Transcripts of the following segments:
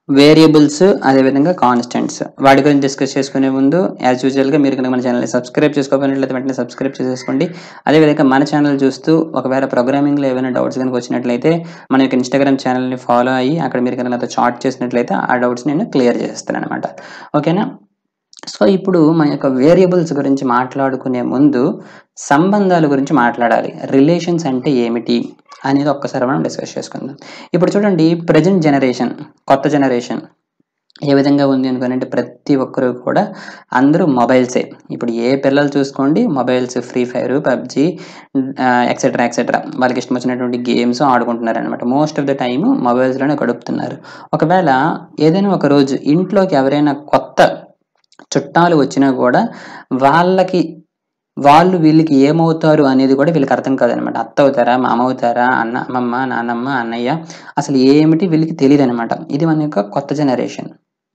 variables అదేవిధంగా constants వాటి గురించి డిస్కస్ చేసుకునే ముందు యాజ్ యూజువల్గా మీరు కనుక మన ఛానల్ని సబ్స్క్రైబ్ చేసుకోకపోయినట్లయితే వెంటనే సబ్స్క్రైబ్ చేసేసుకోండి అదేవిధంగా మన ఛానల్ చూస్తూ ఒకవేళ ప్రోగ్రామింగ్లో ఏమైనా డౌట్స్ కనుక వచ్చినట్లయితే మన యొక్క ఇన్స్టాగ్రామ్ ఛానల్ని ఫాలో అయ్యి అక్కడ మీరు కనుక నాతో చాట్ చేసినట్లయితే ఆ డౌట్స్ నేను క్లియర్ చేస్తాను అనమాట ఓకేనా సో ఇప్పుడు మన యొక్క వేరియబుల్స్ గురించి మాట్లాడుకునే ముందు సంబంధాల గురించి మాట్లాడాలి రిలేషన్స్ అంటే ఏమిటి అనేది ఒక్కసారి మనం డిస్కస్ చేసుకుందాం ఇప్పుడు చూడండి ప్రజెంట్ జనరేషన్ కొత్త జనరేషన్ ఏ విధంగా ఉంది అనుకోనంటే ప్రతి ఒక్కరు కూడా అందరూ మొబైల్సే ఇప్పుడు ఏ పిల్లలు చూసుకోండి mobiles free fire PUBG etcetera etcetera వాళ్ళకి ఇష్టం వచ్చినటువంటి గేమ్స్ ఆడుకుంటున్నారు అనమాట మోస్ట్ ఆఫ్ ద టైమ్ మొబైల్స్లోనే గడుపుతున్నారు ఒకవేళ ఏదైనా ఒక రోజు ఇంట్లోకి ఎవరైనా కొత్త చుట్టాలు వచ్చినా కూడా వాళ్ళకి వాళ్ళు వీళ్ళకి ఏమవుతారు అనేది కూడా వీళ్ళకి అర్థం కాదనమాట అత్త అవుతారా మామ అవుతారా అన్న అమ్మమ్మ నాన్నమ్మ అన్నయ్య అసలు ఏమిటి వీళ్ళకి తెలియదు అనమాట ఇది మన యొక్క కొత్త జనరేషన్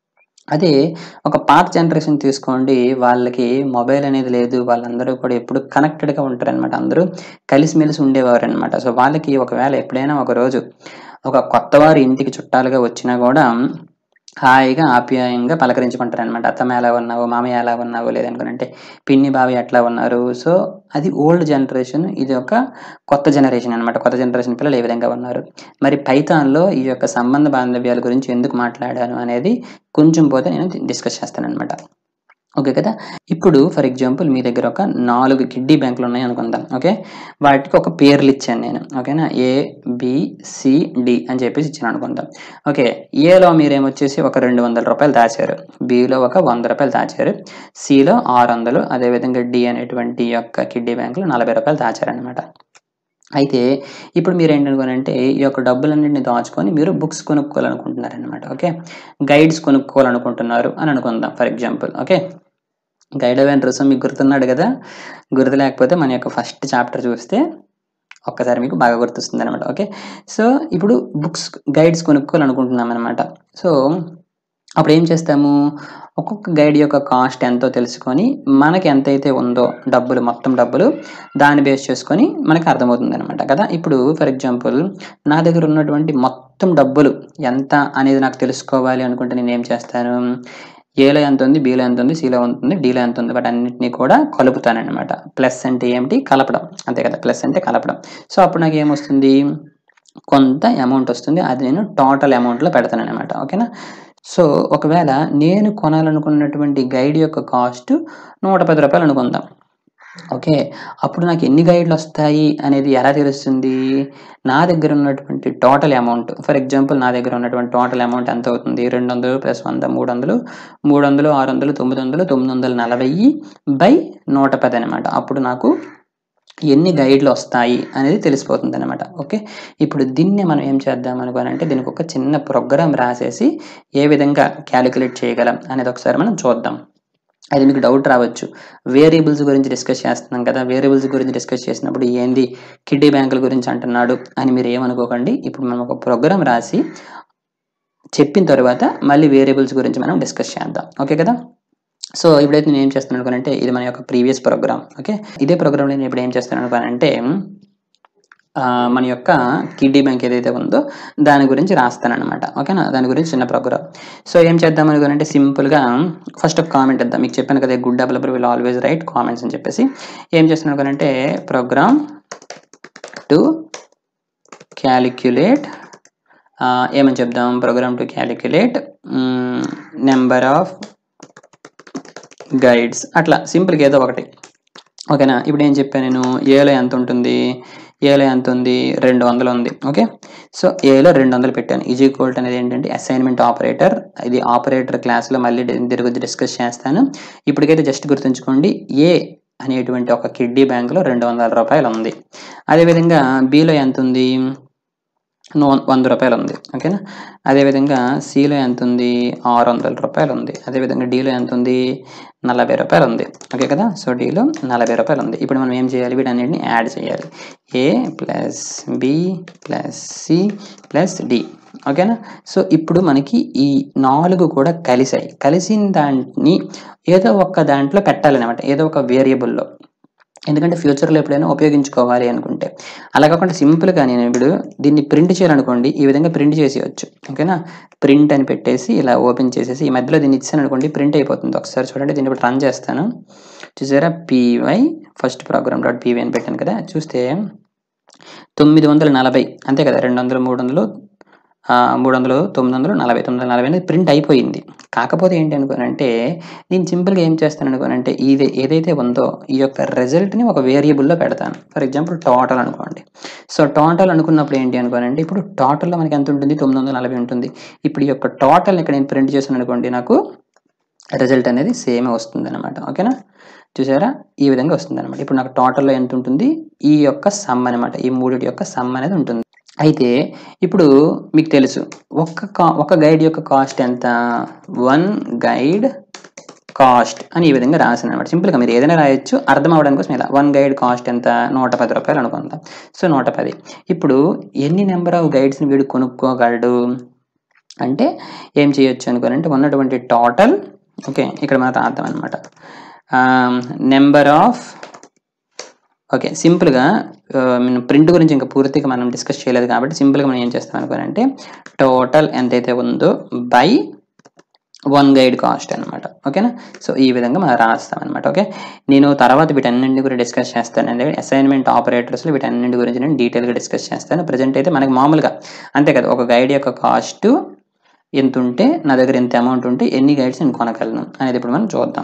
అదే ఒక పాత జనరేషన్ తీసుకోండి వాళ్ళకి మొబైల్ అనేది లేదు వాళ్ళందరూ కూడా ఎప్పుడు కనెక్టెడ్గా ఉంటారు అనమాట అందరూ కలిసిమెలిసి ఉండేవారు అనమాట సో వాళ్ళకి ఒకవేళ ఎప్పుడైనా ఒక రోజు ఒక కొత్త వారి ఇంటికి చుట్టాలుగా వచ్చినా కూడా హాయిగా ఆప్యాయంగా పలకరించుకుంటారు అనమాట అత్తమ్మ ఎలా ఉన్నావు మామయ్య ఎలా ఉన్నావు లేదనుకునంటే పిన్ని బావి ఎట్లా ఉన్నారు సో అది ఓల్డ్ జనరేషన్ ఇది ఒక కొత్త జనరేషన్ అనమాట కొత్త జనరేషన్ పిల్లలు ఏ విధంగా ఉన్నారు మరి పైథాన్లో ఈ యొక్క సంబంధ బాంధవ్యాల గురించి ఎందుకు మాట్లాడాను అనేది కొంచెం పోతే నేను డిస్కస్ చేస్తాను అనమాట ఓకే కదా ఇప్పుడు ఫర్ ఎగ్జాంపుల్ మీ దగ్గర ఒక నాలుగు కిడ్డీ బ్యాంకులు ఉన్నాయి అనుకుందాం ఓకే వాటికి ఒక పేర్లు ఇచ్చాను నేను ఓకేనా ఏ బి సి డి అని చెప్పేసి ఇచ్చాను అనుకుందాం ఓకే ఏలో మీరేమొచ్చేసి ఒక రెండు వందల రూపాయలు దాచారు బిలో ఒక వంద రూపాయలు దాచారు సిలో ఆరు వందలు అదేవిధంగా డి అనేటువంటి యొక్క కిడ్డీ బ్యాంకులో నలభై రూపాయలు దాచారనమాట అయితే ఇప్పుడు మీరు ఏంటనుకోనంటే ఈ యొక్క డబ్బులన్నింటినీ దాచుకొని మీరు బుక్స్ కొనుక్కోవాలనుకుంటున్నారు అనమాట ఓకే గైడ్స్ కొనుక్కోవాలనుకుంటున్నారు అని అనుకుందాం ఫర్ ఎగ్జాంపుల్ ఓకే గైడ్ అవైన రుసం మీకు గుర్తున్నాడు కదా గుర్తు లేకపోతే మన యొక్క ఫస్ట్ చాప్టర్ చూస్తే ఒక్కసారి మీకు బాగా గుర్తొస్తుంది అనమాట ఓకే సో ఇప్పుడు బుక్స్ గైడ్స్ కొనుక్కోవాలనుకుంటున్నాం అనమాట సో అప్పుడు ఏం చేస్తాము ఒక్కొక్క గైడ్ యొక్క కాస్ట్ ఎంతో తెలుసుకొని మనకి ఎంతైతే ఉందో డబ్బులు మొత్తం డబ్బులు దాన్ని బేస్ చేసుకొని మనకి అర్థమవుతుంది అనమాట కదా ఇప్పుడు ఫర్ ఎగ్జాంపుల్ నా దగ్గర ఉన్నటువంటి మొత్తం డబ్బులు ఎంత అనేది నాకు తెలుసుకోవాలి అనుకుంటే నేను ఏం చేస్తాను ఏలో ఎంత ఉంది బీలో ఎంత ఉంది సిలో ఎంత ఉంది డీలో ఎంత ఉంది వాటి అన్నింటినీ కూడా కలుపుతాను అనమాట ప్లస్ అంటే ఏమిటి కలపడం అంతే కదా ప్లస్ అంటే కలపడం సో అప్పుడు నాకు ఏమొస్తుంది కొంత అమౌంట్ వస్తుంది అది నేను టోటల్ అమౌంట్లో పెడతాను అనమాట ఓకేనా సో ఒకవేళ నేను కొనాలనుకున్నటువంటి గైడ్ యొక్క కాస్ట్ నూట పది రూపాయలు అనుకుందాం ఓకే అప్పుడు నాకు ఎన్ని గైడ్లు వస్తాయి అనేది ఎలా తెలుస్తుంది నా దగ్గర ఉన్నటువంటి టోటల్ అమౌంట్ ఫర్ ఎగ్జాంపుల్ నా దగ్గర ఉన్నటువంటి టోటల్ అమౌంట్ ఎంత అవుతుంది రెండు వందలు ప్లస్ వంద మూడు వందలు మూడు వందలు ఆరు వందలు తొమ్మిది వందలు తొమ్మిది వందల నలభై బై నూట పది అనమాట అప్పుడు నాకు ఎన్ని గైడ్లు వస్తాయి అనేది తెలిసిపోతుంది అనమాట ఓకే ఇప్పుడు దీన్ని మనం ఏం చేద్దాం అనుకోనంటే దీనికి ఒక చిన్న ప్రోగ్రామ్ రాసేసి ఏ విధంగా క్యాలిక్యులేట్ చేయగలం అనేది ఒకసారి మనం చూద్దాం అది మీకు డౌట్ రావచ్చు వేరియబుల్స్ గురించి డిస్కస్ చేస్తున్నాం కదా వేరియబుల్స్ గురించి డిస్కస్ చేసినప్పుడు ఏంది కిడ్డీ బ్యాంకుల గురించి అంటున్నాడు అని మీరు ఏమనుకోకండి ఇప్పుడు మనం ఒక ప్రోగ్రామ్ రాసి చెప్పిన తర్వాత మళ్ళీ వేరియబుల్స్ గురించి మనం డిస్కస్ చేద్దాం ఓకే కదా సో ఇప్పుడైతే నేను ఏం చేస్తున్నాను అనుకోనంటే ఇది మన యొక్క ప్రీవియస్ ప్రోగ్రామ్ ఓకే ఇదే ప్రోగ్రామ్లో నేను ఇప్పుడు ఏం చేస్తున్నాను అనుకోనంటే మన యొక్క కిడ్డీ బ్యాంక్ ఏదైతే ఉందో దాని గురించి రాస్తాను అనమాట ఓకేనా దాని గురించి చిన్న ప్రోగ్రామ్ సో ఏం చేద్దాం అనుకోనంటే సింపుల్గా ఫస్ట్ ఒక కామెంట్ ఇద్దాం మీకు చెప్పాను కదా good developer will always write comments అని చెప్పేసి ఏం చేస్తున్నాను అనుకోనంటే ప్రోగ్రామ్ టు క్యాలిక్యులేట్ ఏమని చెప్దాం program to calculate number of guides అట్లా సింపుల్గా ఏదో ఒకటి ఓకేనా ఇప్పుడు ఏం చెప్పాను నేను ఏలో ఎంత ఉంటుంది ఏలో ఎంత ఉంది రెండు వందలు ఉంది ఓకే సో ఏలో రెండు వందలు పెట్టాను ఈజీ కోల్ట్ అనేది ఏంటంటే అసైన్మెంట్ ఆపరేటర్ ఇది ఆపరేటర్ క్లాస్లో మళ్ళీ దీని గురించి డిస్కస్ చేస్తాను ఇప్పటికైతే జస్ట్ గుర్తుంచుకోండి ఏ అనేటువంటి ఒక కిడ్డీ బ్యాంకులో రెండు వందల రూపాయలు ఉంది అదేవిధంగా బిలో ఎంత ఉంది నో వంద రూపాయలు ఉంది ఓకేనా అదేవిధంగా సిలో ఎంత ఉంది ఆరు వందల రూపాయలు ఉంది అదేవిధంగా డీలో ఎంత ఉంది నలభై రూపాయలు ఉంది ఓకే కదా సో డీలో నలభై రూపాయలు ఉంది ఇప్పుడు మనం ఏం చేయాలి వీటన్నిటిని యాడ్ చేయాలి A plus B plus C plus D ఓకేనా సో ఇప్పుడు మనకి ఈ నాలుగు కూడా కలిసాయి కలిసిన దాన్ని ఏదో ఒక దాంట్లో పెట్టాలన్నమాట ఏదో ఒక వేరియబుల్లో ఎందుకంటే ఫ్యూచర్లో ఎప్పుడైనా ఉపయోగించుకోవాలి అనుకుంటే అలా కాకుండా సింపుల్గా నేను ఇప్పుడు దీన్ని ప్రింట్ చేయాలనుకోండి ఈ విధంగా ప్రింట్ చేసేయచ్చు ఓకేనా ప్రింట్ అని పెట్టేసి ఇలా ఓపెన్ చేసేసి ఈ మధ్యలో దీన్ని ఇచ్చాను అనుకోండి ప్రింట్ అయిపోతుంది ఒకసారి చూడండి దీన్ని ఇప్పుడు రన్ చేస్తాను చూసారా PY first program dot PY అని పెట్టాను కదా చూస్తే తొమ్మిది వందల నలభై అంతే కదా రెండు వందలు మూడు వందలు ఆ, మూడు వందలు తొమ్మిది వందలు నలభై తొమ్మిది వందల నలభై అనేది ప్రింట్ అయిపోయింది కాకపోతే ఏంటి అనుకోనంటే నేను సింపుల్గా ఏం చేస్తాను అనుకోనంటే ఇది ఏదైతే ఉందో ఈ యొక్క రిజల్ట్ని ఒక వేరియబుల్లో పెడతాను ఫర్ ఎగ్జాంపుల్ టోటల్ అనుకోండి సో టోటల్ అనుకున్నప్పుడు ఏంటి అనుకోనంటే ఇప్పుడు టోటల్లో మనకి ఎంత ఉంటుంది తొమ్మిది వందల నలభై ఉంటుంది ఇప్పుడు ఈ యొక్క టోటల్ ఇక్కడ నేను ప్రింట్ చేశాను అనుకోండి నాకు రిజల్ట్ అనేది సేమ్ వస్తుంది అనమాట ఓకేనా చూసారా ఈ విధంగా వస్తుంది అనమాట ఇప్పుడు నాకు టోటల్లో ఎంత ఉంటుంది ఈ యొక్క సమ్ అనమాట ఈ మూడిటి యొక్క సమ్ అనేది ఉంటుంది అయితే ఇప్పుడు మీకు తెలుసు ఒక్క కా ఒక గైడ్ యొక్క కాస్ట్ ఎంత వన్ గైడ్ కాస్ట్ అని ఈ విధంగా రాసిన అనమాట సింపుల్గా మీరు ఏదైనా రాయొచ్చు అర్థం అవడం కోసం ఇలా వన్ గైడ్ కాస్ట్ ఎంత నూట పది రూపాయలు అనుకుందాం సో నూట పది ఇప్పుడు ఎన్ని నెంబర్ ఆఫ్ గైడ్స్ని వీడు కొనుక్కోగలడు అంటే ఏం చేయొచ్చు అనుకోనంటే ఉన్నటువంటి టోటల్ ఓకే ఇక్కడ మనం రాద్దాం అనమాట నెంబర్ ఆఫ్ ఓకే సింపుల్గా ప్రింట్ గురించి ఇంకా పూర్తిగా మనం డిస్కస్ చేయలేదు కాబట్టి సింపుల్గా మనం ఏం చేస్తాం అనుకోనంటే టోటల్ ఎంతైతే ఉందో బై వన్ గైడ్ కాస్ట్ అనమాట ఓకేనా సో ఈ విధంగా మనం రాస్తాం అనమాట ఓకే నేను తర్వాత వీటన్నింటి గురించి డిస్కస్ చేస్తాను ఎందుకంటే అసైన్మెంట్ ఆపరేటర్స్లో వీటన్నింటి గురించి నేను డీటెయిల్గా డిస్కస్ చేస్తాను ప్రజెంట్ అయితే మనకి మామూలుగా అంతే కదా ఒక గైడ్ యొక్క కాస్ట్ ఎంత ఉంటే నా దగ్గర ఎంత అమౌంట్ ఉంటే ఎన్ని గైడ్స్ నేను కొనగలను అనేది ఇప్పుడు మనం చూద్దాం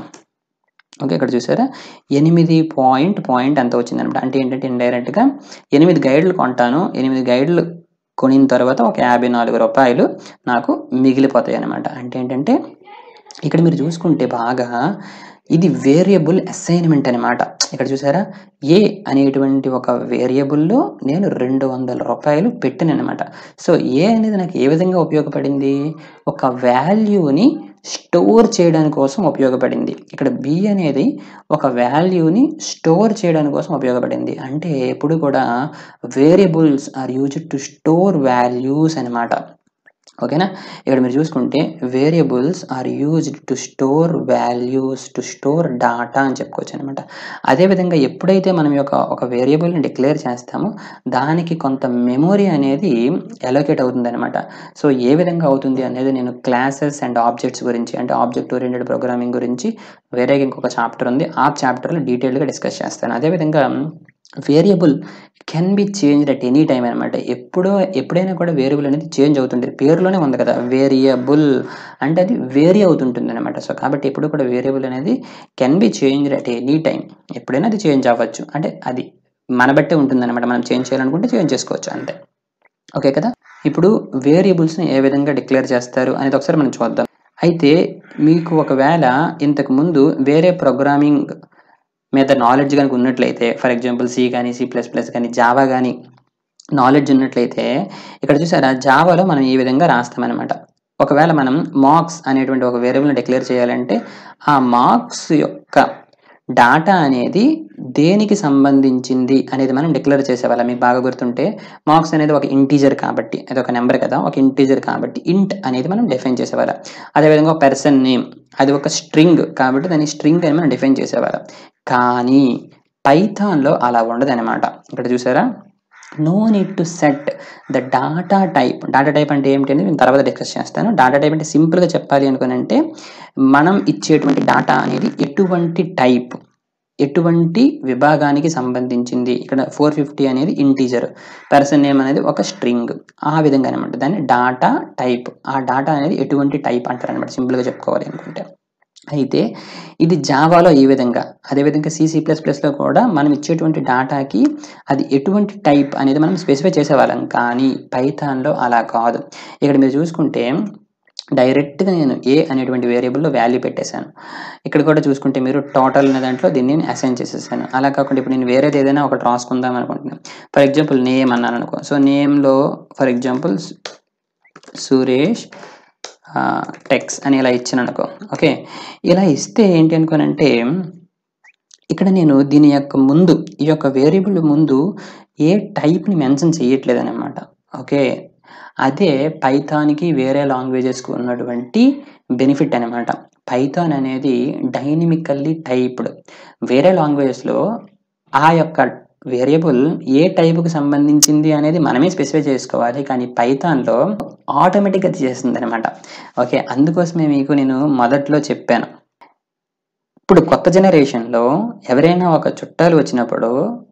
ఓకే ఇక్కడ చూసారా ఎనిమిది పాయింట్ పాయింట్ ఎంత వచ్చిందనమాట అంటే ఏంటంటే ఇండైరెక్ట్గా ఎనిమిది గైడ్లు కొంటాను ఎనిమిది గైడ్లు కొనిన తర్వాత ఒక యాభై నాలుగు రూపాయలు నాకు మిగిలిపోతాయి అనమాట అంటే ఏంటంటే ఇక్కడ మీరు చూసుకుంటే బాగా ఇది వేరియబుల్ అసైన్మెంట్ అనమాట ఇక్కడ చూసారా ఏ అనేటువంటి ఒక వేరియబుల్లో నేను రెండు వందల రూపాయలు పెట్టాను అనమాట సో ఏ అనేది నాకు ఏ విధంగా ఉపయోగపడింది ఒక వాల్యూని స్టోర్ చేయడానికి కోసం ఉపయోగపడింది ఇక్కడ బి అనేది ఒక వాల్యూని స్టోర్ చేయడానికి కోసం ఉపయోగపడింది అంటే ఎప్పుడు కూడా variables are used to store values అనమాట ఓకేనా ఇక్కడ మీరు చూసుకుంటే variables are used to store values to store data అని చెప్పుకోవచ్చు అనమాట అదేవిధంగా ఎప్పుడైతే మనం యొక్క ఒక వేరియబుల్ని డిక్లేర్ చేస్తామో దానికి కొంత మెమొరీ అనేది అలోకేట్ అవుతుంది అనమాట సో ఏ విధంగా అవుతుంది అనేది నేను క్లాసెస్ అండ్ ఆబ్జెక్ట్స్ గురించి అంటే ఆబ్జెక్ట్ ఓరియంటెడ్ ప్రోగ్రామింగ్ గురించి వేరే ఇంకొక చాప్టర్ ఉంది ఆ చాప్టర్లో డీటెయిల్గా డిస్కస్ చేస్తాను అదేవిధంగా variable can be change at any time అనమాట ఎప్పుడో ఎప్పుడైనా కూడా వేరియబుల్ అనేది చేంజ్ అవుతుంది పేరులోనే ఉంది కదా వేరియబుల్ అంటే అది వేరీ అవుతుంటుంది అనమాట సో కాబట్టి ఎప్పుడు కూడా వేరియబుల్ అనేది can be change at any time ఎప్పుడైనా అది చేంజ్ అవ్వచ్చు అంటే అది మన బట్టే ఉంటుంది అనమాట మనం చేంజ్ చేయాలనుకుంటే చేంజ్ చేసుకోవచ్చు అంతే ఓకే కదా ఇప్పుడు వేరియబుల్స్ని ఏ విధంగా డిక్లేర్ చేస్తారు అనేది ఒకసారి మనం చూద్దాం అయితే మీకు ఒకవేళ ఇంతకు ముందు వేరే ప్రోగ్రామింగ్ మీద నాలెడ్జ్ కనుక ఉన్నట్లయితే ఫర్ ఎగ్జాంపుల్ సి కానీ సి ప్లస్ ప్లస్ కానీ జావా కానీ నాలెడ్జ్ ఉన్నట్లయితే ఇక్కడ చూసారా జావాలో మనం ఈ విధంగా రాస్తామన్నమాట ఒకవేళ మనం మార్క్స్ అనేటువంటి ఒక వేరియబుల్ని డిక్లేర్ చేయాలంటే ఆ మార్క్స్ యొక్క డాటా అనేది దేనికి సంబంధించింది అనేది మనం డిక్లేర్ చేసేవాళ్ళం మీకు బాగా గుర్తుంటే మార్క్స్ అనేది ఒక ఇంటీజర్ కాబట్టి అది ఒక నెంబర్ కదా ఒక ఇంటీజర్ కాబట్టి ఇంట్ అనేది మనం డిఫైన్ చేసేవాళ్ళం అదేవిధంగా ఒక పర్సన్ నేమ్ అది ఒక స్ట్రింగ్ కాబట్టి దాన్ని స్ట్రింగ్ అని మనం డిఫైన్ చేసేవాళ్ళం కానీ పైథాన్లో అలా ఉండదు అనమాట ఇక్కడ చూసారా no need to set the data type data type అంటే ఏమిటి అనేది నేను తర్వాత డిస్కస్ చేస్తాను డాటా టైప్ అంటే సింపుల్గా చెప్పాలి అనుకునంటే మనం ఇచ్చేటువంటి డాటా అనేది ఎటువంటి టైప్ ఎటువంటి విభాగానికి సంబంధించింది ఇక్కడ ఫోర్ ఫిఫ్టీ అనేది ఇంటీజర్ పర్సన్ నేమ్ అనేది ఒక స్ట్రింగ్ ఆ విధంగా అనమాట దాన్ని డాటా టైప్ ఆ డాటా అనేది ఎటువంటి టైప్ అంటారు అనమాట సింపుల్గా చెప్పుకోవాలి అనుకుంటే అయితే ఇది జావాలో ఈ విధంగా అదేవిధంగా సిసి ప్లస్ ప్లస్లో కూడా మనం ఇచ్చేటువంటి డాటాకి అది ఎటువంటి టైప్ అనేది మనం స్పెసిఫై చేసేవాళ్ళం కానీ పైథాన్లో అలా కాదు ఇక్కడ మీరు చూసుకుంటే డైరెక్ట్గా నేను ఏ అనేటువంటి వేరియబుల్లో వాల్యూ పెట్టేశాను ఇక్కడ కూడా చూసుకుంటే మీరు టోటల్ అనే దాంట్లో దీన్ని నేను అసైన్ చేసేసాను అలా కాకుండా ఇప్పుడు నేను వేరేది ఏదైనా ఒకటి రాసుకుందాం అనుకుంటున్నాను ఫర్ ఎగ్జాంపుల్ నేమ్ అన్నాను అనుకో సో నేమ్లో ఫర్ ఎగ్జాంపుల్ సురేష్ టెక్స్ అని ఇలా ఇచ్చాను అనుకో ఓకే ఇలా ఇస్తే ఏంటి అనుకోనంటే ఇక్కడ నేను దీని యొక్క ముందు ఈ యొక్క వేరియబుల్ ముందు ఏ టైప్ని మెన్షన్ చేయట్లేదు అనమాట ఓకే అదే పైథాన్కి వేరే లాంగ్వేజెస్కి ఉన్నటువంటి బెనిఫిట్ అనమాట పైథాన్ అనేది డైనమికల్లీ టైప్డ్ వేరే లాంగ్వేజెస్లో ఆ యొక్క వేరియబుల్ ఏ టైపుకి సంబంధించింది అనేది మనమే స్పెసిఫై చేసుకోవాలి కానీ పైథాన్లో ఆటోమేటిక్గా తీసేస్తుంది అనమాట ఓకే అందుకోసమే మీకు నేను మొదట్లో చెప్పాను ఇప్పుడు కొత్త జనరేషన్లో ఎవరైనా ఒక చుట్టాలు వచ్చినప్పుడు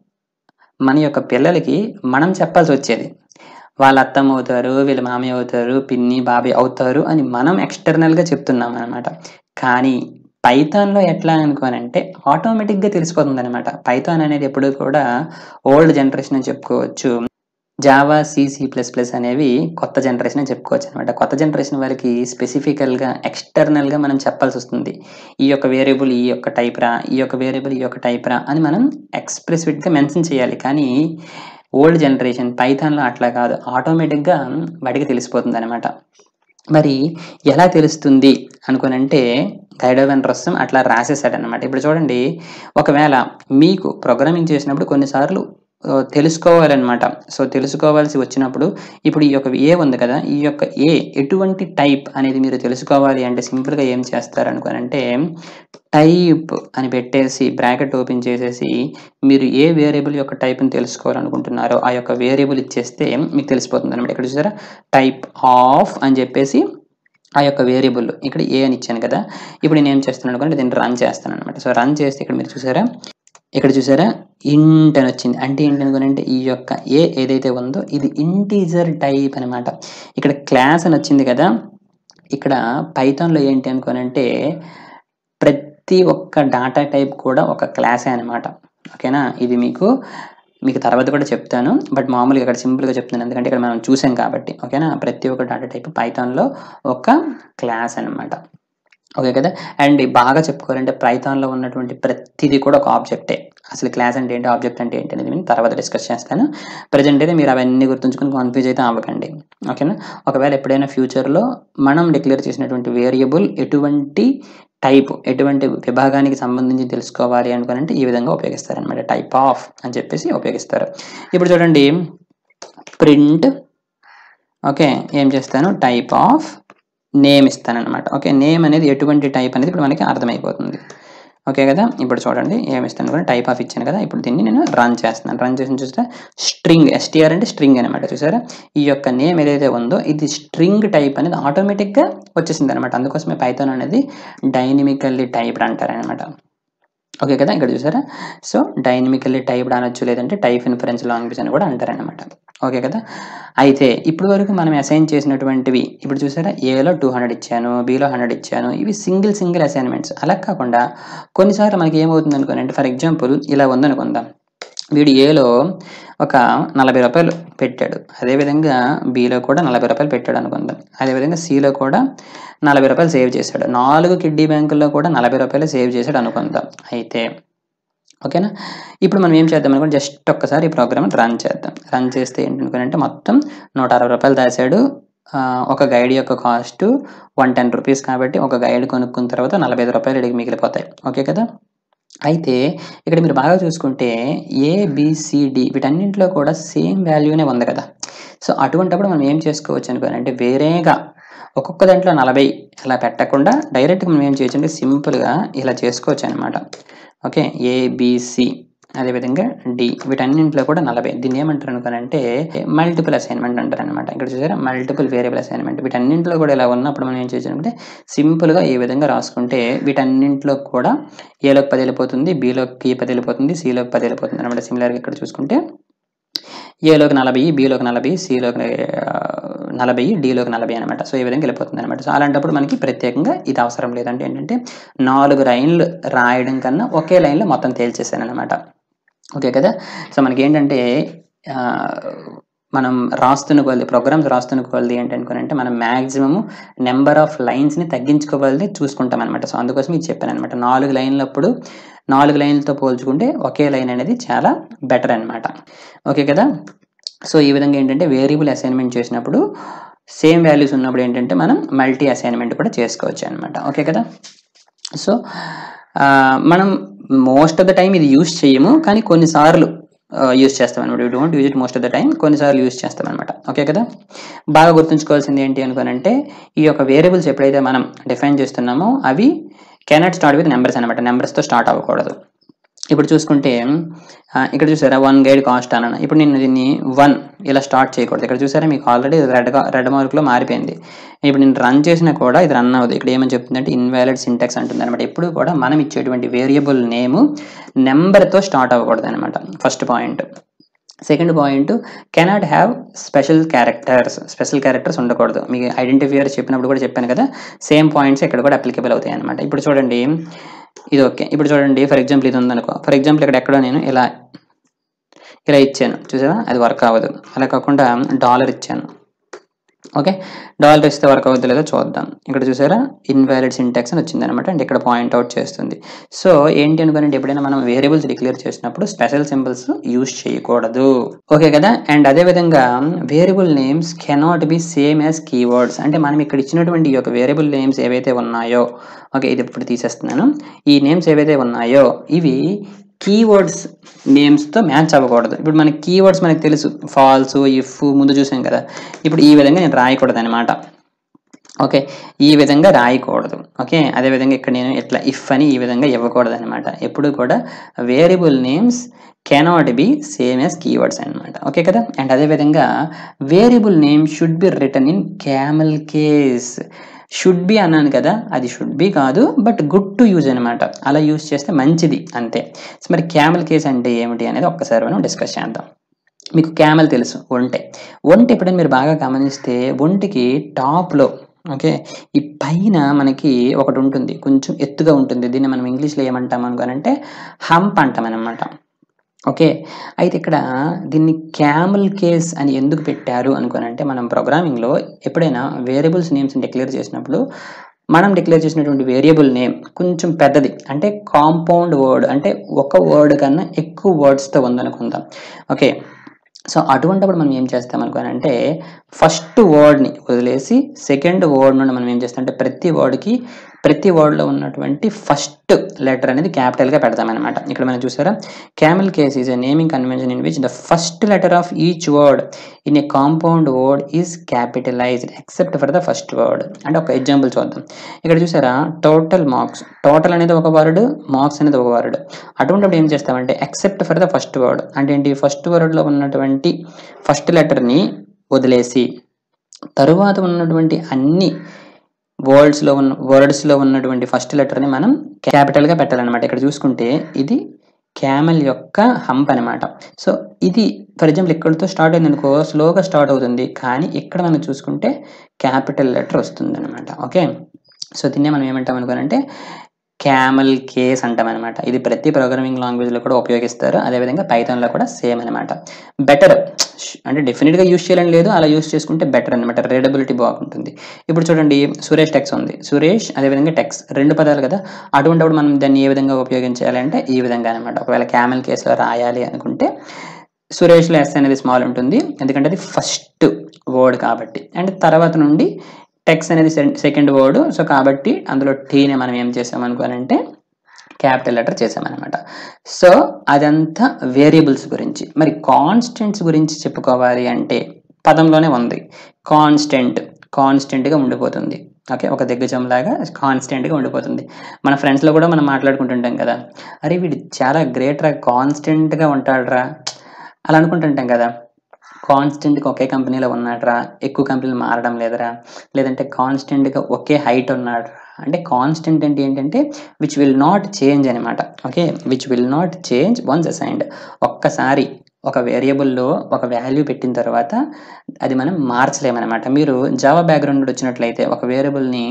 మన యొక్క పిల్లలకి మనం చెప్పాల్సి వచ్చేది వాళ్ళ అత్తమ్మ అవుతారు వీళ్ళ మామయ్య అవుతారు పిన్ని బాబాయ్ అవుతారు అని మనం ఎక్స్టర్నల్గా చెప్తున్నాం అనమాట కానీ పైథాన్లో ఎట్లా అనుకోనంటే ఆటోమేటిక్గా తెలిసిపోతుంది అనమాట పైథాన్ అనేది ఎప్పుడు కూడా ఓల్డ్ జనరేషన్ అని చెప్పుకోవచ్చు జావా సిసి ప్లస్ ప్లస్ అనేవి కొత్త జనరేషన్ అని చెప్పుకోవచ్చు అనమాట కొత్త జనరేషన్ వారికి స్పెసిఫికల్గా ఎక్స్టర్నల్గా మనం చెప్పాల్సి వస్తుంది ఈ యొక్క వేరియబుల్ ఈ యొక్క టైప్ రా ఈ యొక్క వేరియబుల్ ఈ యొక్క టైప్ రా అని మనం ఎక్స్ప్రెసిఫిక్గా మెన్షన్ చేయాలి కానీ ఓల్డ్ జనరేషన్ పైథాన్లో అట్లా కాదు ఆటోమేటిక్గా వాడికి తెలిసిపోతుంది అనమాట మరి ఎలా తెలుస్తుంది అనుకునంటే గైడవన్ రసం అట్లా రాసేసాడు అనమాట ఇప్పుడు చూడండి ఒకవేళ మీకు ప్రోగ్రామింగ్ చేసినప్పుడు కొన్నిసార్లు ఆ, తెలుసుకోవాలన్నమాట సో తెలుసుకోవాల్సి వచ్చినప్పుడు ఇప్పుడు ఈ యొక్క ఏ ఉంది కదా ఈ యొక్క ఏ ఎటువంటి టైప్ అనేది మీరు తెలుసుకోవాలి అంటే సింపుల్గా ఏం చేస్తారు అనుకోనంటే టైప్ అని పెట్టేసి బ్రాకెట్ ఓపెన్ చేసేసి మీరు ఏ వేరియబుల్ యొక్క టైప్ని తెలుసుకోవాలనుకుంటున్నారో ఆ యొక్క వేరియబుల్ ఇచ్చేస్తే మీకు తెలిసిపోతుంది అనమాట ఇక్కడ చూసారా టైప్ ఆఫ్ అని చెప్పేసి ఆ యొక్క వేరియబుల్ ఇక్కడ ఏ అని ఇచ్చాను కదా ఇప్పుడు నేను ఏం చేస్తున్నాను అనుకుంటే దీన్ని రన్ చేస్తాను అనమాట సో రన్ చేస్తే ఇక్కడ మీరు చూసారా ఇక్కడ చూసారా ఇంట్ అని వచ్చింది అంటే ఏంటి అనుకోనంటే ఈ యొక్క ఏ ఏదైతే ఉందో ఇది ఇంటీజర్ టైప్ అనమాట ఇక్కడ క్లాస్ అని వచ్చింది కదా ఇక్కడ పైథాన్లో ఏంటి అనుకోనంటే ప్రతి ఒక్క డాటా టైప్ కూడా ఒక క్లాసే అనమాట ఓకేనా ఇది మీకు మీకు తర్వాత కూడా చెప్తాను బట్ మామూలుగా ఇక్కడ సింపుల్గా చెప్తాను ఎందుకంటే ఇక్కడ మనం చూసాం కాబట్టి ఓకేనా ప్రతి ఒక్క డాటా టైప్ పైథాన్లో ఒక క్లాస్ అనమాట ఓకే కదా అండ్ బాగా చెప్పుకోవాలంటే పైథాన్లో ఉన్నటువంటి ప్రతిదీ కూడా ఒక ఆబ్జెక్టే అసలు క్లాస్ అంటే ఏంటి ఆబ్జెక్ట్ అంటే ఏంటి అనేది నేను తర్వాత డిస్కస్ చేస్తాను ప్రజెంట్ అయితే మీరు అవన్నీ గుర్తుంచుకుని కన్ఫ్యూజ్ అయితే అవ్వకండి ఓకేనా ఒకవేళ ఎప్పుడైనా ఫ్యూచర్లో మనం డిక్లేర్ చేసినటువంటి వేరియబుల్ ఎటువంటి టైప్ ఎటువంటి విభాగానికి సంబంధించి తెలుసుకోవాలి అనుకునంటే ఈ విధంగా ఉపయోగిస్తారు అనమాట టైప్ ఆఫ్ అని చెప్పేసి ఉపయోగిస్తారు ఇప్పుడు చూడండి ప్రింట్ ఓకే ఏం చేస్తాను టైప్ ఆఫ్ నేమ్ ఇస్తాను అనమాట ఓకే నేమ్ అనేది ఎటువంటి టైప్ అనేది ఇప్పుడు మనకి అర్థమైపోతుంది ఓకే కదా ఇప్పుడు చూడండి ఏమి ఇస్తాను కూడా టైప్ ఆఫ్ ఇచ్చాను కదా ఇప్పుడు దీన్ని నేను రన్ చేస్తున్నాను రన్ చేసిన చూస్తే స్ట్రింగ్ ఎస్టీఆర్ అంటే స్ట్రింగ్ అనమాట చూసారా ఈ యొక్క నేమ్ ఏదైతే ఉందో ఇది స్ట్రింగ్ టైప్ అనేది ఆటోమేటిక్గా వచ్చేసింది అనమాట అందుకోసమే పైథాన్ అనేది డైనమికల్లీ టైప్డ్ అంటారనమాట ఓకే కదా ఇక్కడ చూసారా సో డైనమికల్లీ టైప్డ్ అనొచ్చు లేదంటే టైప్ ఇన్ఫరెన్స్ లాంగ్వేజ్ అని కూడా అంటారనమాట ఓకే కదా అయితే ఇప్పుడు వరకు మనం అసైన్ చేసినటువంటివి ఇప్పుడు చూసారా ఏలో టూ హండ్రెడ్ ఇచ్చాను బీలో హండ్రెడ్ ఇచ్చాను ఇవి సింగిల్ సింగిల్ అసైన్మెంట్స్ అలా కాకుండా కొన్నిసార్లు మనకి ఏమవుతుంది అనుకోనంటే ఫర్ ఎగ్జాంపుల్ ఇలా ఉందనుకుందాం వీడు ఏలో ఒక నలభై రూపాయలు పెట్టాడు అదేవిధంగా బీలో కూడా నలభై రూపాయలు పెట్టాడు అనుకుందాం అదేవిధంగా సిలో కూడా నలభై రూపాయలు సేవ్ చేశాడు నాలుగు కిడ్డీ బ్యాంకుల్లో కూడా నలభై రూపాయలు సేవ్ చేశాడు అనుకుందాం అయితే ఓకేనా ఇప్పుడు మనం ఏం చేద్దాం అనుకుంటే జస్ట్ ఒక్కసారి ఈ ప్రోగ్రామ్ రన్ చేద్దాం రన్ చేస్తే ఏంటనుకోనంటే మొత్తం నూట అరవై రూపాయలు దాచాడు ఆ, ఒక గైడ్ యొక్క కాస్ట్ వన్ టెన్ రూపీస్ కాబట్టి ఒక గైడ్ కొనుక్కున్న తర్వాత నలభై ఐదు రూపాయలు ఇడికి మిగిలిపోతాయి ఓకే కదా అయితే ఇక్కడ మీరు బాగా చూసుకుంటే ఏబిసిడి వీటన్నింటిలో కూడా సేమ్ వాల్యూనే ఉంది కదా సో అటువంటప్పుడు మనం ఏం చేసుకోవచ్చు అనుకోని అంటే వేరేగా ఒక్కొక్క దాంట్లో నలభై ఇలా పెట్టకుండా డైరెక్ట్గా మనం ఏం చేయొచ్చు అంటే సింపుల్గా ఇలా చేసుకోవచ్చు అనమాట ఓకే ఏబిసి అదేవిధంగా డి వీటన్నింటిలో కూడా నలభై దీన్ని ఏమంటారు అనుకోనంటే మల్టిపుల్ అసైన్మెంట్ అంటారు అనమాట ఇక్కడ చూసారా మల్టిపుల్ వేరియబుల్ అసైన్మెంట్ వీటన్నింటిలో కూడా ఇలా ఉన్నప్పుడు మనం ఏం చేయొచ్చు అంటే సింపుల్గా ఈ విధంగా రాసుకుంటే వీటన్నింటిలో కూడా ఏలోకి పది వెళ్ళిపోతుంది బీలోకి పది వెళ్ళిపోతుంది సిలోకి పది వెళ్ళిపోతుంది అనమాట సిమిలర్గా ఇక్కడ చూసుకుంటే ఏలోకి నలభై బీలోకి నలభై సిలోకి ఆ, నలభై డీలోకి నలభై అనమాట సో ఈ విధంగా వెళ్ళిపోతుంది అనమాట సో అలాంటప్పుడు మనకి ప్రత్యేకంగా ఇది అవసరం లేదంటే ఏంటంటే నాలుగు లైన్లు రాయడం కన్నా ఒకే లైన్లో మొత్తం తేల్చేసాను అనమాట ఓకే కదా సో మనకి ఏంటంటే ఆ, మనం రాస్తున్న కొలది ప్రోగ్రామ్స్ రాస్తున్న కొలది ఏంటనుకోనంటే మనం మ్యాక్సిమం నెంబర్ ఆఫ్ లైన్స్ని తగ్గించుకోవాలి చూసుకుంటాం అనమాట సో అందుకోసం ఇది చెప్పాను అనమాట నాలుగు లైన్లప్పుడు నాలుగు లైన్లతో పోల్చుకుంటే ఒకే లైన్ అనేది చాలా బెటర్ అనమాట ఓకే కదా సో ఈ విధంగా ఏంటంటే వేరియబుల్ అసైన్మెంట్ చేసినప్పుడు సేమ్ వాల్యూస్ ఉన్నప్పుడు ఏంటంటే మనం మల్టీ అసైన్మెంట్ కూడా చేసుకోవచ్చు అనమాట ఓకే కదా సో ఆ, మనం మోస్ట్ ఆఫ్ ద టైం ఇది యూస్ చేయము కానీ కొన్నిసార్లు యూస్ చేస్తాం అనమాట you don't use it most of the time కొన్నిసార్లు యూస్ చేస్తాం అనమాట ఓకే కదా బాగా గుర్తుంచుకోవాల్సింది ఏంటి అనుకోనంటే ఈ యొక్క వేరియబుల్స్ ఎప్పుడైతే మనం డిఫైన్ చేస్తున్నామో అవి కెనాట్ స్టార్ట్ విత్ నెంబర్స్ అనమాట నెంబర్స్తో స్టార్ట్ అవ్వకూడదు ఇప్పుడు చూసుకుంటే ఆ, ఇక్కడ చూసారా వన్ గైడ్ కాస్ట్ అన్నాను ఇప్పుడు నేను దీన్ని వన్ ఇలా స్టార్ట్ చేయకూడదు ఇక్కడ చూసారా మీకు ఆల్రెడీ రెడ్ రెడ్ మార్క్లో మారిపోయింది ఇప్పుడు నేను రన్ చేసినా కూడా ఇది రన్ అవ్వదు ఇక్కడ ఏమని చెప్తుందంటే ఇన్వాలిడ్ సింటాక్స్ అంటుంది అనమాట ఎప్పుడు కూడా మనం ఇచ్చేటువంటి వేరియబుల్ నేమ్ నెంబర్తో స్టార్ట్ అవ్వకూడదు అనమాట first point second point cannot have special characters special characters ఉండకూడదు మీకు ఐడెంటిఫైయర్ చెప్పినప్పుడు కూడా చెప్పాను కదా సేమ్ పాయింట్స్ ఇక్కడ కూడా అప్లికబుల్ అవుతాయి అనమాట ఇప్పుడు చూడండి ఇది ఓకే ఇప్పుడు చూడండి ఫర్ ఎగ్జాంపుల్ ఇది ఉందనుకో ఫర్ ఎగ్జాంపుల్ ఇక్కడ ఎక్కడో నేను ఇలా ఇలా ఇచ్చాను చూసారా అది వర్క్ అవ్వదు అలా కాకుండా డాలర్ ఇచ్చాను ఓకే డాలర్ ఇస్తే వర్క్ అవుతుందో లేదో చూద్దాం ఇక్కడ చూసారా ఇన్వాలిడ్ సింటాక్స్ అని వచ్చింది అనమాట అంటే ఇక్కడ పాయింట్ అవుట్ చేస్తుంది సో ఏంటి అనుకోనండి ఎప్పుడైనా మనం వేరియబుల్స్ డిక్లేర్ చేసినప్పుడు స్పెషల్ సింబల్స్ యూజ్ చేయకూడదు ఓకే కదా అండ్ అదే విధంగా variable names cannot be same as keywords అంటే మనం ఇక్కడ ఇచ్చినటువంటి ఈ యొక్క వేరియబుల్ నేమ్స్ ఏవైతే ఉన్నాయో ఓకే ఇది ఇప్పుడు తీసేస్తున్నాను ఈ నేమ్స్ ఏవైతే ఉన్నాయో ఇవి కీవర్డ్స్ నేమ్స్తో మ్యాచ్ అవ్వకూడదు ఇప్పుడు మనకి కీవర్డ్స్ మనకు తెలుసు ఫాల్స్ ఇఫ్ ముందు చూసాం కదా ఇప్పుడు ఈ విధంగా నేను రాయకూడదు అనమాట ఓకే ఈ విధంగా రాయకూడదు ఓకే అదేవిధంగా ఇక్కడ నేను ఇట్లా ఇఫ్ అని ఈ విధంగా ఇవ్వకూడదు అనమాట ఎప్పుడు కూడా variable names cannot be same as keywords అనమాట ఓకే కదా అండ్ అదేవిధంగా variable name should be written in camel case should be అన్నాను కదా అది షుడ్ బి కాదు బట్ గుడ్ టు యూజ్ అనమాట అలా యూజ్ చేస్తే మంచిది అంతే సో మరి క్యామల్ కేస్ అంటే ఏమిటి అనేది ఒక్కసారి మనం డిస్కస్ చేద్దాం మీకు క్యామెల్ తెలుసు ఒంటె ఒంటె ఎప్పుడైనా మీరు బాగా గమనిస్తే ఒంటికి టాప్లో ఓకే ఈ పైన మనకి ఒకటి ఉంటుంది కొంచెం ఎత్తుగా ఉంటుంది దీన్ని మనం ఇంగ్లీష్లో ఏమంటాం అనుకోనంటే హంప్ అంటాం అనమాట ఓకే అయితే ఇక్కడ దీన్ని క్యామల్ కేస్ అని ఎందుకు పెట్టారు అనుకోనంటే మనం ప్రోగ్రామింగ్లో ఎప్పుడైనా వేరియబుల్స్ నేమ్స్ డిక్లేర్ చేసినప్పుడు మనం డిక్లేర్ చేసినటువంటి వేరియబుల్ నేమ్ కొంచెం పెద్దది అంటే కాంపౌండ్ వర్డ్ అంటే ఒక వర్డ్ కన్నా ఎక్కువ వర్డ్స్తో ఉందనుకుందాం ఓకే సో అటువంటిప్పుడు మనం ఏం చేస్తాం అనుకోనంటే ఫస్ట్ వర్డ్ని వదిలేసి సెకండ్ వర్డ్ నుండి మనం ఏం చేస్తాం అంటే ప్రతి వర్డ్కి ప్రతి వర్డ్లో ఉన్నటువంటి ఫస్ట్ లెటర్ అనేది క్యాపిటల్గా పెడతామన్నమాట ఇక్కడ మనం చూసారా camel case is a naming convention in which the first letter of each word in a compound word is capitalized except for the first word అంటే ఒక ఎగ్జాంపుల్ చూద్దాం ఇక్కడ చూసారా టోటల్ మార్క్స్ టోటల్ అనేది ఒక వర్డ్ మార్క్స్ అనేది ఒక word అటువంటిప్పుడు ఏం చేస్తామంటే except for the first word అంటే ఏంటి ఫస్ట్ వర్డ్లో ఉన్నటువంటి ఫస్ట్ లెటర్ని వదిలేసి తరువాత ఉన్నటువంటి అన్ని వర్డ్స్లో ఉన్న వర్డ్స్లో ఉన్నటువంటి ఫస్ట్ లెటర్ని మనం క్యాపిటల్గా పెట్టాలన్నమాట ఇక్కడ చూసుకుంటే ఇది క్యామెల్ యొక్క హంప్ అనమాట సో ఇది ఫర్ ఎగ్జాంపుల్ ఇక్కడితో స్టార్ట్ అయింది అనుకో స్లోగా స్టార్ట్ అవుతుంది కానీ ఇక్కడ మనం చూసుకుంటే క్యాపిటల్ లెటర్ వస్తుంది అనమాట ఓకే సో దీన్నే మనం ఏమంటాం అనుకోనంటే క్యామల్ కేస్ అంటాం అనమాట ఇది ప్రతి ప్రోగ్రామింగ్ లాంగ్వేజ్లో కూడా ఉపయోగిస్తారు అదేవిధంగా పైథాన్లో కూడా సేమ్ అనమాట బెటర్ అంటే డెఫినెట్గా యూస్ చేయాలని లేదు అలా యూస్ చేసుకుంటే బెటర్ అనమాట రీడబిలిటీ బాగుంటుంది ఇప్పుడు చూడండి సురేష్ టెక్స్ ఉంది సురేష్ అదేవిధంగా టెక్స్ రెండు పదాలు కదా అటువంటిప్పుడు మనం దాన్ని ఏ విధంగా ఉపయోగించాలి అంటే ఈ విధంగా అనమాట ఒకవేళ క్యామల్ కేసులో రాయాలి అనుకుంటే సురేష్లో ఎస్ అనేది స్మాల్ ఉంటుంది ఎందుకంటే అది ఫస్ట్ వర్డ్ కాబట్టి అండ్ తర్వాత నుండి టెక్స్ అనేది సెకండ్ వర్డ్ సో కాబట్టి అందులో టీని మనం ఏం చేసాం అనుకోనంటే క్యాపిటల్ లెటర్ చేసామన్నమాట సో అదంతా వేరియబుల్స్ గురించి మరి కాన్స్టెంట్స్ గురించి చెప్పుకోవాలి అంటే పదంలోనే ఉంది కాన్స్టెంట్ కాన్స్టెంట్గా ఉండిపోతుంది ఓకే ఒక దిగ్గజంలాగా కాన్స్టెంట్గా ఉండిపోతుంది మన ఫ్రెండ్స్లో కూడా మనం మాట్లాడుకుంటుంటాం కదా అరే వీడు చాలా గ్రేట్ రా కాన్స్టెంట్గా ఉంటాడురా అలా అనుకుంటుంటాం కదా కాన్స్టెంట్గా ఒకే కంపెనీలో ఉన్నాడురా ఎక్కువ కంపెనీలు మారడం లేదురా లేదంటే కాన్స్టెంట్గా ఒకే హైట్ ఉన్నాడు అంటే కాన్స్టెంట్ అంటే ఏంటంటే విచ్ విల్ నాట్ చేంజ్ అనమాట okay which will not change once assigned ఒక్కసారి ఒక వేరియబుల్లో ఒక వాల్యూ పెట్టిన తర్వాత అది మనం మార్చలేమన్నమాట మీరు జావా బ్యాక్గ్రౌండ్ వచ్చినట్లయితే ఒక వేరియబుల్ని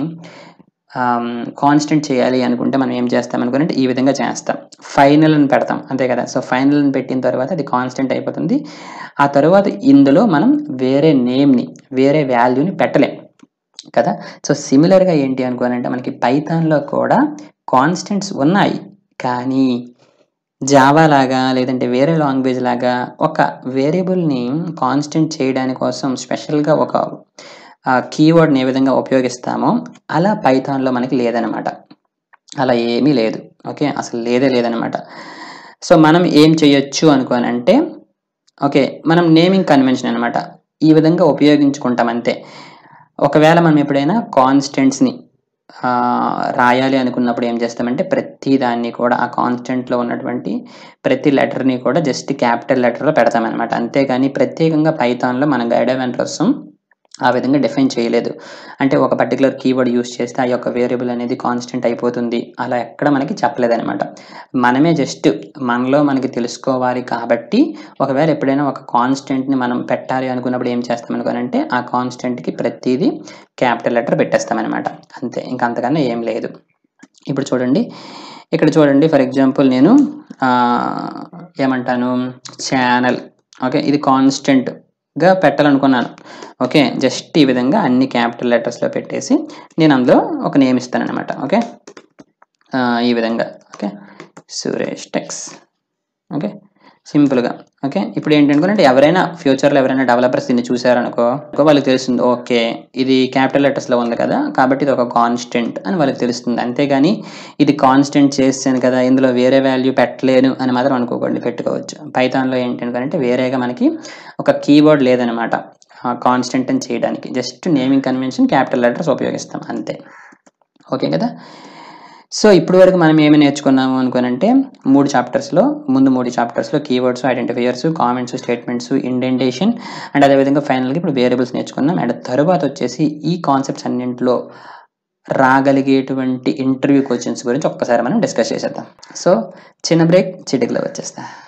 కాన్స్టెంట్ చేయాలి అనుకుంటే మనం ఏం చేస్తాం అనుకుంటే ఈ విధంగా చేస్తాం ఫైనల్ అని పెడతాం అంతే కదా సో ఫైనల్ అని పెట్టిన తర్వాత అది కాన్స్టెంట్ అయిపోతుంది ఆ తర్వాత ఇందులో మనం వేరే నేమ్ని వేరే వాల్యూని పెట్టలేం కదా సో సిమిలర్గా ఏంటి అనుకోనంటే మనకి పైథాన్లో కూడా కాన్స్టెంట్స్ ఉన్నాయి కానీ జావా లాగా లేదంటే వేరే లాంగ్వేజ్ లాగా ఒక వేరియబుల్ని కాన్స్టెంట్ చేయడానికి కోసం స్పెషల్గా ఒక కీవర్డ్ని ఏ విధంగా ఉపయోగిస్తామో అలా పైథాన్లో మనకి లేదనమాట అలా ఏమీ లేదు ఓకే అసలు లేదే లేదనమాట సో మనం ఏం చేయొచ్చు అనుకోనంటే ఓకే మనం నేమింగ్ కన్వెన్షన్ అనమాట ఈ విధంగా ఉపయోగించుకుంటాం అంతే ఒకవేళ మనం ఎప్పుడైనా కాన్స్టెంట్స్ని ఆ, రాయాలి అనుకున్నప్పుడు ఏం చేస్తామంటే ప్రతి దాన్ని కూడా ఆ కాన్స్టెంట్లో ఉన్నటువంటి ప్రతి లెటర్ని కూడా జస్ట్ క్యాపిటల్ లెటర్లో పెడతామన్నమాట అంతేగాని ప్రత్యేకంగా పైథాన్లో మన గైడ్ event కోసం ఆ విధంగా డిఫైన్ చేయలేదు అంటే ఒక పర్టికులర్ కీవర్డ్ యూస్ చేస్తే ఆ యొక్క వేరియబుల్ అనేది కాన్స్టెంట్ అయిపోతుంది అలా ఎక్కడ మనకి చెప్పలేదన్నమాట మనమే జస్ట్ మనలో మనకి తెలుసుకోవాలి కాబట్టి ఒకవేళ ఎప్పుడైనా ఒక కాన్స్టెంట్ని మనం పెట్టాలి అనుకున్నప్పుడు ఏం చేస్తాం అనుకోనంటే ఆ కాన్స్టెంట్కి ప్రతిదీ క్యాపిటల్ లెటర్ పెట్టేస్తామన్నమాట అంతే ఇంకా అంతకన్నా ఏం లేదు ఇప్పుడు చూడండి ఇక్కడ చూడండి ఫర్ ఎగ్జాంపుల్ నేను ఆ, ఏమంటాను ఛానల్ ఓకే ఇది కాన్స్టెంట్గా పెట్టాలనుకున్నాను ఓకే జస్ట్ ఈ విధంగా అన్ని క్యాపిటల్ లెటర్స్లో పెట్టేసి నేను అందులో ఒక నేమ్ ఇస్తాను అనమాట ఓకే ఆ, ఈ విధంగా ఓకే సురేష్ టెక్స్ ఓకే సింపుల్గా ఓకే ఇప్పుడు ఏంటనుకోనంటే ఎవరైనా ఫ్యూచర్లో ఎవరైనా డెవలపర్స్ దీన్ని చూసారనుకో వాళ్ళకి తెలుస్తుంది ఓకే ఇది క్యాపిటల్ లెటర్స్లో ఉంది కదా కాబట్టి ఇది ఒక కాన్స్టెంట్ అని వాళ్ళకి తెలుస్తుంది అంతేగాని ఇది కాన్స్టెంట్ చేసాను కదా ఇందులో వేరే వాల్యూ పెట్టలేను అని మాత్రం అనుకోకండి పెట్టుకోవచ్చు పైథాన్లో ఏంటనుకోనంటే వేరేగా మనకి ఒక కీవర్డ్ లేదనమాట కాన్స్టెంట్ అని చేయడానికి just naming convention capital letters ఉపయోగిస్తాం అంతే ఓకే కదా సో ఇప్పుడు వరకు మనం ఏమి నేర్చుకున్నాము అనుకోనంటే మూడు చాప్టర్స్లో ముందు మూడు చాప్టర్స్లో keywords identifiers comments statements indentation and అదేవిధంగా ఫైనల్గా ఇప్పుడు వేరియబుల్స్ నేర్చుకున్నాం అండ్ తరువాత వచ్చేసి ఈ కాన్సెప్ట్స్ అన్నింటిలో రాగలిగేటువంటి ఇంటర్వ్యూ క్వశ్చన్స్ గురించి ఒక్కసారి మనం డిస్కస్ చేసేద్దాం సో చిన్న బ్రేక్ చిటికలో వచ్చేస్తా